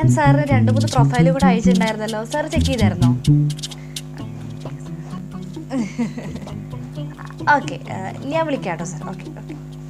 ഞാൻ സാറിന് രണ്ട് മൂന്ന് പ്രൊഫൈലും കൂടെ അയച്ചിട്ടുണ്ടായിരുന്നല്ലോ സാർ ചെക്ക് ചെയ്തായിരുന്നോ ഓക്കെ ഞാൻ വിളിക്കാം കേട്ടോ സാർ ഓക്കെ ഓക്കെ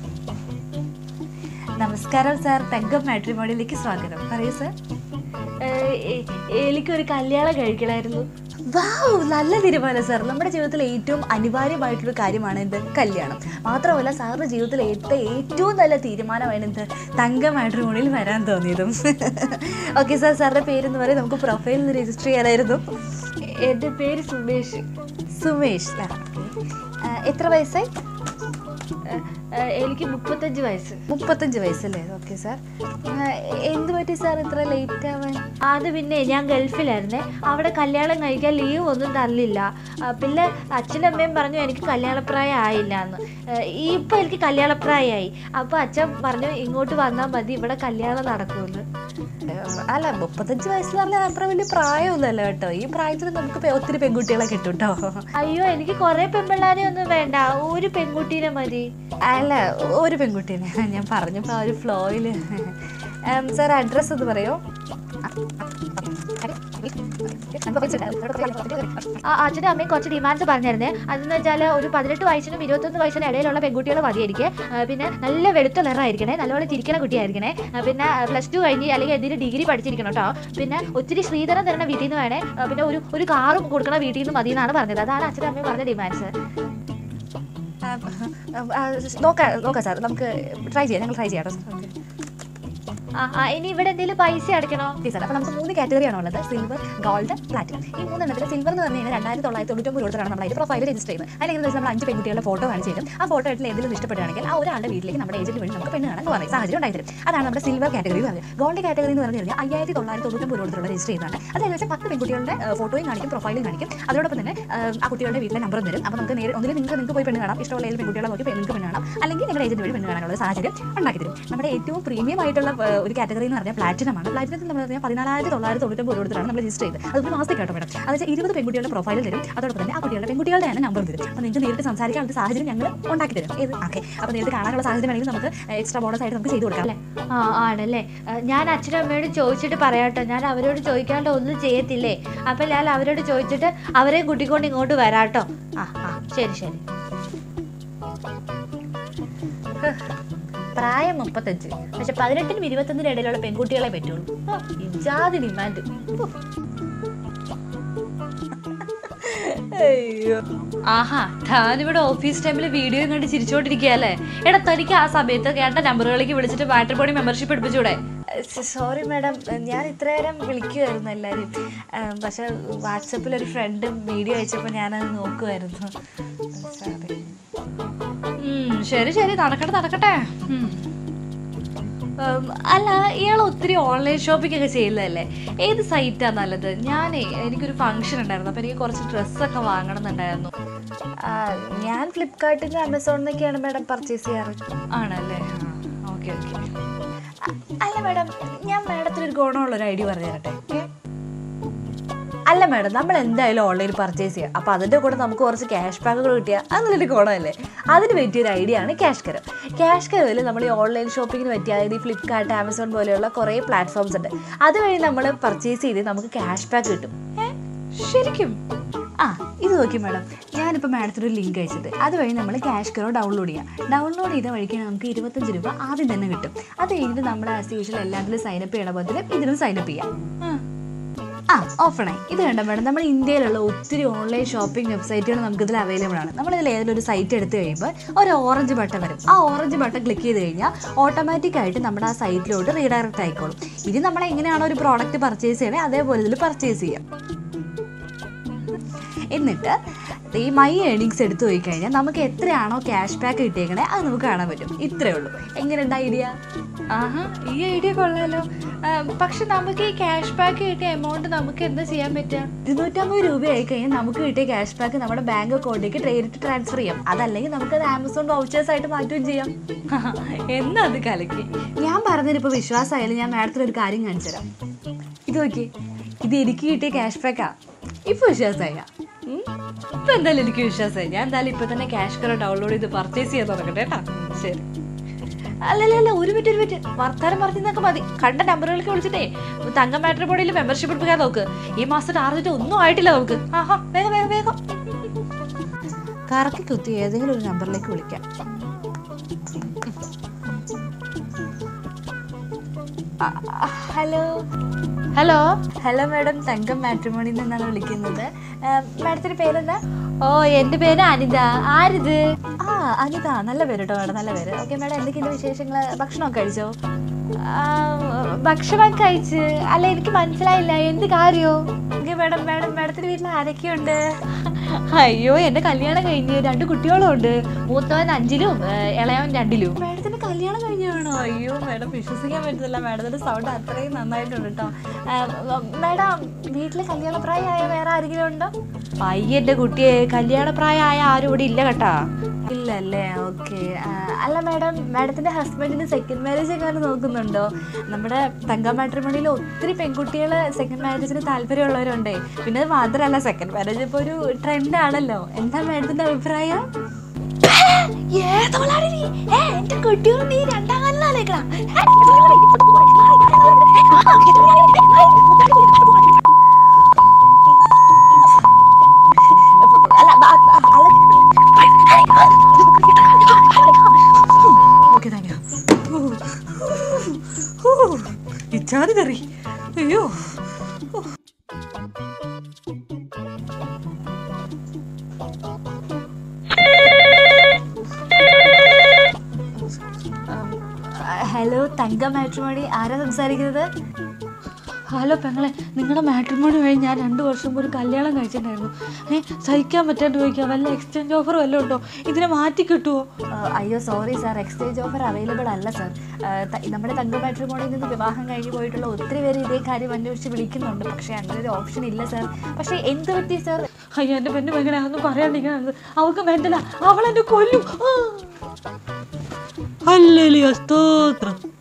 നമസ്കാരം സാർ തങ്കം മാട്രിമോണിയിലേക്ക് സ്വാഗതം പറയൂ സാർ എനിക്കൊരു കല്യാണം കഴിക്കണമായിരുന്നു വാവ് നല്ല തീരുമാനം സാർ നമ്മുടെ ജീവിതത്തിൽ ഏറ്റവും അനിവാര്യമായിട്ടുള്ള കാര്യമാണ് എന്ത് കല്യാണം മാത്രമല്ല സാറിൻ്റെ ജീവിതത്തിൽ ഏറ്റവും ഏറ്റവും നല്ല തീരുമാനമാണ് എന്ത് തങ്ക മാട്രിമോണിയിൽ വരാൻ തോന്നിയതും ഓക്കെ സാർ സാറിൻ്റെ പേരെന്ന് പറയും നമുക്ക് പ്രൊഫൈലിൽ രജിസ്റ്റർ ചെയ്യാനായിരുന്നു എൻ്റെ പേര് സുമേഷ് സുമേഷ് ആ, okay. ആ, എത്ര വയസ്സായി എനിക്ക് മുപ്പത്തഞ്ച് വയസ്സ് മുപ്പത്തഞ്ച് വയസ്സല്ലേ ഓക്കെ സാർ എന്ത് പറ്റി സാർ ഇത്ര ലേറ്റ് ആവാൻ അത് പിന്നെ ഞാൻ ഗൾഫിലായിരുന്നേ അവിടെ കല്യാണം കഴിക്കാൻ ലീവ് ഒന്നും തന്നില്ല ആ, പിന്നെ അച്ഛനും അമ്മയും പറഞ്ഞു എനിക്ക് കല്യാണപ്രായം ആയില്ല എന്ന് ഇപ്പം എനിക്ക് കല്യാണപ്രായമായി അപ്പോൾ അച്ഛൻ പറഞ്ഞു ഇങ്ങോട്ട് വന്നാൽ മതി ഇവിടെ കല്യാണം നടക്കുമെന്ന് ഏഹ്, അല്ല മുപ്പത്തഞ്ച് വയസ്സ് പറഞ്ഞാൽ അത്ര വലിയ പ്രായമൊന്നുമല്ല കേട്ടോ ഈ പ്രായത്തിൽ നമുക്ക് പെ- ഒത്തിരി പെൺകുട്ടികളെ കിട്ടും കേട്ടോ അയ്യോ എനിക്ക് കുറേ പെൺപിള്ളേരെ ഒന്നും വേണ്ട ഒരു പെൺകുട്ടീനെ മതി അല്ല ഒരു പെൺകുട്ടീനെ ഞാൻ പറഞ്ഞപ്പോൾ ആ ഒരു ഫ്ലോയിൽ സാർ അഡ്രസ്സ് ഒന്ന് പറയോ ആ, അച്ഛനും അമ്മയും കുറച്ച് ഡിമാൻഡ്സ് പറഞ്ഞിരുന്നേ അതെന്ന് വെച്ചാൽ ഒരു പതിനെട്ട് വയസ്സിനും ഇരുപത്തൊന്ന് വയസ്സിനും ഇടയിലുള്ള പെൺകുട്ടികൾ മതിയായിരിക്കും ആ, പിന്നെ നല്ല വെളുത്ത നിറമായിരിക്കണേ നല്ലപോലെ ചിരിക്കണ കുട്ടിയായിരിക്കണേ ആ, പിന്നെ പ്ലസ് ടു കഴിഞ്ഞ് അല്ലെങ്കിൽ എന്തെങ്കിലും ഡിഗ്രി പഠിച്ചിരിക്കണം കേട്ടോ പിന്നെ ഒത്തിരി ശ്രീധരം തരുന്ന വീട്ടിൽ നിന്ന് വേണേ ആ, പിന്നെ ഒരു ഒരു കാറും കൊടുക്കണ വീട്ടിൽ നിന്ന് മതി എന്നാണ് പറഞ്ഞത് അതാണ് അച്ഛനും അമ്മയും പറഞ്ഞ ഡിമാൻഡ്സ് നോക്കാം നോക്കാം സാർ നമുക്ക് ട്രൈ ചെയ്യാം ഞങ്ങൾ ട്രൈ ചെയ്യാം കേട്ടോ സാർ ഓക്കെ ആ ആ, ഇനി ഇവിടെ എന്തെങ്കിലും പൈസ അടയ്ക്കണോ ഓക്കെ സാർ അപ്പോൾ നമുക്ക് മൂന്ന് കാറ്റഗറിയാണ് ഉള്ളത് സിൽവർ ഗോൾഡ് പ്ലാറ്റിനം ഈ മൂന്നെണ്ണത്തിൽ സിൽവർ എന്ന് പറഞ്ഞു കഴിഞ്ഞാൽ രണ്ടായിരത്തി തൊള്ളായിരത്തി തൊണ്ണൂറ്റൊമ്പത് കൊടുത്താണ് നമ്മൾ അതിൻ്റെ പ്രൊഫൈൽ രജിസ്റ്റർ ചെയ്യുന്നത് അതിലെങ്ങനെ വെച്ചാൽ നമ്മൾ അഞ്ച് പെൺകുട്ടികളുടെ ഫോട്ടോ കാണിച്ച് തരും ആ ഫോട്ടോ ആയിട്ട് ഏതെങ്കിലും ഇഷ്ടപ്പെടുകയാണെങ്കിൽ ആ ഒരാളുടെ വീട്ടിലേക്ക് നമ്മുടെ ഏജന്റ് വഴി നമുക്ക് പെണ്ണ് കാണാൻ പറയും സാഹചര്യം ഉണ്ടായി തരും അതാണ് നമ്മുടെ സിൽവർ കാറ്റഗറി എന്ന് പറയുന്നത് ഗോൾഡ് കാറ്റഗറി എന്ന് പറഞ്ഞു കഴിഞ്ഞാൽ അയ്യായിരത്തി തൊള്ളായിരത്തി തൊണ്ണൂറ്റൊമ്പത് കൊടുത്തുള്ള രജിസ്റ്റർ ചെയ്യുന്നതാണ് അതായത് വെച്ചാൽ പത്ത് പെൺകുട്ടികളുടെ ഫോട്ടോയും കാണിക്കും പ്രൊഫൈലും കാണിക്കും അതോടൊപ്പം തന്നെ ആ, ആ കുട്ടികളുടെ വീട്ടിലെ നമ്പറും തരും അപ്പോൾ നമുക്ക് നേരെ ഒന്നിൽ നിങ്ങൾക്ക് നിങ്ങൾക്ക് പോയി പെണ്ണ് കാണാം ഇഷ്ടമുള്ള ഏത് പെൺകുട്ടികളെ നോക്കി നിങ്ങൾക്ക് പെണ്ണ് കാണാം അല്ലെങ്കിൽ നിങ്ങളുടെ ഏജന്റ് വഴി പെണ്ണ് കാണാനുള്ള സാഹചര്യം ഉണ്ടാക്കി തരും നമ്മുടെ ഏറ്റവും പ്രീമിയം ആയിട്ടുള്ള ആ, ഒരു കാറ്റഗറി എന്ന് പറഞ്ഞാൽ പ്ലാറ്റിനം ആണ് പ്ലാറ്റിനത്തിൽ നമ്മൾ പറഞ്ഞാൽ പതിനാലായിരത്തി തൊള്ളായിരത്തി തൊണ്ണൂറ്റൊമ്പത് കൊടുത്തിട്ടാണ് നമ്മൾ രജിസ്റ്റർ ചെയ്തത് അത് ഒരു മാസത്തേക്ക് കേട്ടോ മേഡം അത് വെച്ചാൽ ഇരുപത് പെൺകുട്ടികളുടെ പ്രൊഫൈൽ തരും അതോടൊപ്പം തന്നെ ആ കുട്ടികളുടെ പെൺകുട്ടികളുടെ തന്നെ നമ്പർ തരും അപ്പോൾ നിങ്ങൾക്ക് നേരിട്ട് സംസാരിക്കാനുള്ള ഒരു സാഹചര്യം ഞങ്ങൾ ഉണ്ടാക്കി തരും ഏത് ഓക്കെ അപ്പോൾ നേരിട്ട് കാണാനുള്ള സാഹചര്യം വേണമെങ്കിൽ നമുക്ക് എക്സ്ട്രാ ബോണസ് ആയിട്ട് നമുക്ക് ചെയ്ത് കൊടുക്കാം അല്ലേ ആ ആണല്ലേ ആ, ഞാൻ അച്ഛനും അമ്മയോട് ചോദിച്ചിട്ട് പറയാട്ടോ ഞാൻ അവരോട് ചോദിക്കാണ്ട് ഒന്നും ചെയ്യത്തില്ലേ അപ്പം ഞാൻ അവരോട് ചോദിച്ചിട്ട് അവരെയും കൂട്ടിക്കൊണ്ട് ഇങ്ങോട്ട് വരാട്ടോ ആ ആ ശരി ശരി പ്രായം മുപ്പത്തഞ്ച് പക്ഷെ പതിനെട്ടിനും ഇരുപത്തൊന്നിനും ഇടയിലുള്ള പെൺകുട്ടികളെ പറ്റുള്ളൂ ഓ, ഇജാതി ഡിമാൻഡ് അയ്യോ ആഹാ താനിവിടെ ഓഫീസ് ടൈമിൽ വീഡിയോ കണ്ട് ചിരിച്ചോണ്ടിരിക്കുകയല്ലേ എടാ തനിക്ക് ആ സമയത്ത് കേട്ട നമ്പറുകളിലേക്ക് വിളിച്ചിട്ട് മാട്രിമോണി മെമ്പർഷിപ്പ് എടുപ്പിച്ചൂടെ സോറി മാഡം ഞാൻ ഇത്ര നേരം വിളിക്കുമായിരുന്നു എല്ലാവരും പക്ഷെ വാട്സപ്പിൽ ഒരു ഫ്രണ്ട് വീഡിയോ അയച്ചപ്പോൾ ഞാനത് നോക്കുമായിരുന്നു സോറി ഉം, ശരി ശരി നടക്കട്ടെ നടക്കട്ടെ ഉം. ഉം, അല്ല ഇയാൾ ഒത്തിരി ഓൺലൈൻ ഷോപ്പിംഗ് ഒക്കെ ചെയ്യുന്നതല്ലേ ഏത് സൈറ്റാ നല്ലത് ഞാനേ എനിക്കൊരു ഫംഗ്ഷൻ ഉണ്ടായിരുന്നു അപ്പോൾ എനിക്ക് കുറച്ച് ഡ്രസ്സൊക്കെ വാങ്ങണം എന്നുണ്ടായിരുന്നു ഞാൻ ഫ്ലിപ്കാർട്ടിൽ നിന്ന് ആമസോണിൽ നിന്നൊക്കെയാണ് മാഡം പർച്ചേസ് ചെയ്യാറ് ആണല്ലേ ഓക്കെ ഓക്കെ അ- അല്ല മാഡം ഞാൻ മാഡത്തിന് ഒരു ഗുണമുള്ള ഒരു ഐഡിയ പറഞ്ഞു തരട്ടെ ഏ? അല്ല മാഡം നമ്മൾ എന്തായാലും ഓൺലൈനിൽ പർച്ചേസ് ചെയ്യാം അപ്പോൾ അതിൻ്റെ കൂടെ നമുക്ക് കുറച്ച് ക്യാഷ് ബാക്കുകൾ കിട്ടിയാൽ അത് നല്ലൊരു ഗുണമല്ലേ അതിന് പറ്റിയൊരു ഐഡിയ ആണ് ക്യാഷ് കരം ക്യാഷ് കരവിൽ നമ്മൾ ഈ ഓൺലൈൻ ഷോപ്പിങ്ങിന് പറ്റിയ അതായത് ഈ ഫ്ലിപ്കാർട്ട് ആമസോൺ പോലെയുള്ള കുറേ പ്ലാറ്റ്ഫോംസ് ഉണ്ട് അതുവഴി നമ്മൾ പർച്ചേസ് ചെയ്ത് നമുക്ക് ക്യാഷ് ബാക്ക് കിട്ടും ഏ? ശരിക്കും ആ ഇത് നോക്കി മാഡം ഞാനിപ്പോൾ മാഡത്തിന് ഒരു ലിങ്ക് അയച്ചിട്ട് അതുവഴി നമ്മൾ ക്യാഷ് കറോ ഡൗൺലോഡ് ചെയ്യാം ഡൗൺലോഡ് ചെയ്ത വഴിക്ക് നമുക്ക് ഇരുപത്തഞ്ച് രൂപ ആദ്യം തന്നെ കിട്ടും അത് കഴിഞ്ഞിട്ട് നമ്മൾ ആസ് യൂഷ്വൽ എല്ലാത്തിലും സൈനപ്പ് ചെയ്യണ പോലെ ഇതിനും സൈനപ്പ് ചെയ്യാം ആ ഓപ്പണായി ഇത് കണ്ട മാഡം നമ്മുടെ ഇന്ത്യയിലുള്ള ഒത്തിരി ഓൺലൈൻ ഷോപ്പിംഗ് വെബ്സൈറ്റുകൾ നമുക്കിതിൽ അവൈലബിൾ ആണ് നമ്മളിതിൽ ഏതെങ്കിലും ഒരു സൈറ്റ് എടുത്തു കഴിയുമ്പോൾ ഒരു ഓറഞ്ച് ബട്ടൺ വരും ആ ഓറഞ്ച് ബട്ടൺ ക്ലിക്ക് ചെയ്ത് കഴിഞ്ഞാൽ ഓട്ടോമാറ്റിക് ആയിട്ട് നമ്മുടെ ആ സൈറ്റിലോട്ട് റീഡയറക്റ്റ് ആയിക്കോളും ഇത് നമ്മൾ എങ്ങനെയാണോ ഒരു പ്രോഡക്റ്റ് പർച്ചേസ് ചെയ്യണേ അതേപോലെ ഇതിൽ പർച്ചേസ് ചെയ്യാം എന്നിട്ട് ഈ മൈ ഏണിങ്സ് എടുത്തു പോയി കഴിഞ്ഞാൽ നമുക്ക് എത്രയാണോ ക്യാഷ് ബാക്ക് കിട്ടിയേക്കണേ അത് നമുക്ക് കാണാൻ പറ്റും ഇത്രേ ഉള്ളൂ എങ്ങനെയുണ്ട് ഐഡിയ ആഹാ ഈ ഐഡിയ കൊള്ളാലോ ആ, പക്ഷെ നമുക്ക് ഈ ക്യാഷ് ബാക്ക് കിട്ടിയ എമൗണ്ട് നമുക്ക് എന്താ ചെയ്യാൻ പറ്റുക ഇരുന്നൂറ്റമ്പത് രൂപയായി കഴിഞ്ഞാൽ നമുക്ക് കിട്ടിയ ക്യാഷ് ബാക്ക് നമ്മുടെ ബാങ്ക് അക്കൗണ്ടിലേക്ക് ഡയറക്റ്റ് ട്രാൻസ്ഫർ ചെയ്യാം അതല്ലെങ്കിൽ നമുക്കത് ആമസോൺ വൗച്ചേഴ്സ് ആയിട്ട് മാറ്റുകയും ചെയ്യാം എന്നാ അത് കലക്കി ഞാൻ പറഞ്ഞതിനിപ്പോൾ വിശ്വാസമായാലും ഞാൻ മാഡത്തിന് ഒരു കാര്യം കാണിച്ചു തരാം ഇത് നോക്കി ഇത് എനിക്ക് കിട്ടിയ ക്യാഷ് ബാക്കാ ഇപ്പോൾ വിശ്വാസമായ ഇപ്പൊ എന്തായാലും എനിക്ക് വിശ്വാസമായി ഞാൻ എന്തായാലും ഇപ്പൊ തന്നെ ക്യാഷ് കറ ഡൗൺലോഡ് ചെയ്ത് പർച്ചേസ് ചെയ്യാൻ തുടങ്ങട്ടെ കേട്ടാ ശരി അല്ലല്ല ഒരു മിനിറ്റ് ഒരു മിനിറ്റ് വർത്താനം പറഞ്ഞൊക്കെ മതി കണ്ട നമ്പറുകൾക്ക് വിളിച്ചിട്ടേ തങ്കം മാട്രിമോണിയിൽ മെമ്പർഷിപ്പ് എടുപ്പിക്കാൻ നോക്ക് ഈ മാസം ടാർജറ്റ് ഒന്നും ആയിട്ടില്ല നമുക്ക് ആഹാ വേഗം വേഗം വേഗം കറക്കി കുത്തി ഏതെങ്കിലും ഒരു നമ്പറിലേക്ക് വിളിക്കാം hello hello hello madam Thankam മാട്രിമോണിയിൽ നിന്നാണ് വിളിക്കുന്നത് മാഡത്തിന്റെ പേരെന്താ ഓ എൻ്റെ പേര് അനിത ആരിത് ആ അനിത നല്ല പേര് കേട്ടോ മാഡം നല്ല പേര് ഓക്കെ മാഡം എന്തൊക്കെയുണ്ട് വിശേഷങ്ങൾ ഭക്ഷണമൊക്കെ കഴിച്ചോ ആ, ഭക്ഷണം കഴിച്ച് അല്ല എനിക്ക് മനസ്സിലായില്ല എന്ത് കാര്യോ ഓക്കെ മാഡം മാഡം മാഡത്തിന്റെ വീട്ടിൽ ആരൊക്കെയുണ്ട് അയ്യോ എന്റെ കല്യാണം കഴിഞ്ഞ് രണ്ട് കുട്ടികളും ഉണ്ട് മൂത്തവൻ അഞ്ചിലും ഏ, ഇളയവൻ രണ്ടിലും മാഡത്തിന്റെ കല്യാണം കഴിഞ്ഞാണോ അയ്യോ മാഡം വിശ്വസിക്കാൻ പറ്റുന്നില്ല മാഡത്തിന്റെ സൗണ്ട് അത്രയും നന്നായിട്ടുണ്ട് കേട്ടോ മാഡം വീട്ടിൽ കല്യാണപ്രായമായ വേറെ ആരെങ്കിലും ഉണ്ടോ അയ്യന്റെ കുട്ടിയെ കല്യാണപ്രായമായ ആരും ഇവിടെ ഇല്ല കേട്ടാ ഇല്ല അല്ലേ ഓക്കെ അല്ല മാഡം മാഡത്തിന്റെ ഹസ്ബൻഡിന് സെക്കൻഡ് മാരേജ് എങ്ങനെ നോക്കുന്നുണ്ടോ നമ്മുടെ തങ്ക മാട്രിമോണിയിൽ ഒത്തിരി പെൺകുട്ടികൾ സെക്കൻഡ് മാരേജിന് താല്പര്യമുള്ളവരുണ്ട് പിന്നെ അത് മാത്രമല്ല സെക്കൻഡ് മാരേജ് ഇപ്പോൾ ഒരു ട്രെൻഡ് ആണല്ലോ എന്താ മാഡത്തിന്റെ അഭിപ്രായം ഏതോളാണ് നീ ഏ എന്റെ കുട്ടികൾ നീ രണ്ടാം കാലിലാലേക്കടാ ഓക്കെ താങ്ക് യു ഇച്ചാതി കറി അയ്യോ ഹലോ തങ്ക മാട്രിമോണി ആരാ സംസാരിക്കുന്നത് ഹലോ പെങ്ങളെ നിങ്ങളുടെ മാട്രിമോണി വഴി ഞാൻ രണ്ട് വർഷം മുമ്പ് ഒരു കല്യാണം കഴിച്ചിട്ടുണ്ടായിരുന്നു ഏ സഹിക്കാൻ പറ്റാണ്ട് ചോദിക്കാം വല്ല എക്സ്ചേഞ്ച് ഓഫർ വല്ലതും ഉണ്ടോ ഇതിനെ മാറ്റി കിട്ടുമോ ആ, അയ്യോ sorry sir exchange offer available അല്ല സാർ ആ, ത- നമ്മുടെ തങ്ക മാട്രിമോണിയിൽ നിന്ന് വിവാഹം കഴിഞ്ഞ് പോയിട്ടുള്ള ഒത്തിരി പേര് ഇതേ കാര്യം അന്വേഷിച്ച് വിളിക്കുന്നുണ്ട് പക്ഷേ അങ്ങനെ ഒരു ഓപ്ഷൻ ഇല്ല സാർ പക്ഷേ എന്ത് പറ്റി സാർ അയ്യോ എൻ്റെ പെണ്ണ് പെങ്ങളെ അതൊന്നും പറയാണ്ടിരിക്കണത് അവൾക്ക് വേണ്ടല്ല അവളെന്നെ കൊല്ലും ആ. ഹല്ലേലൂയ സ്തോത്രം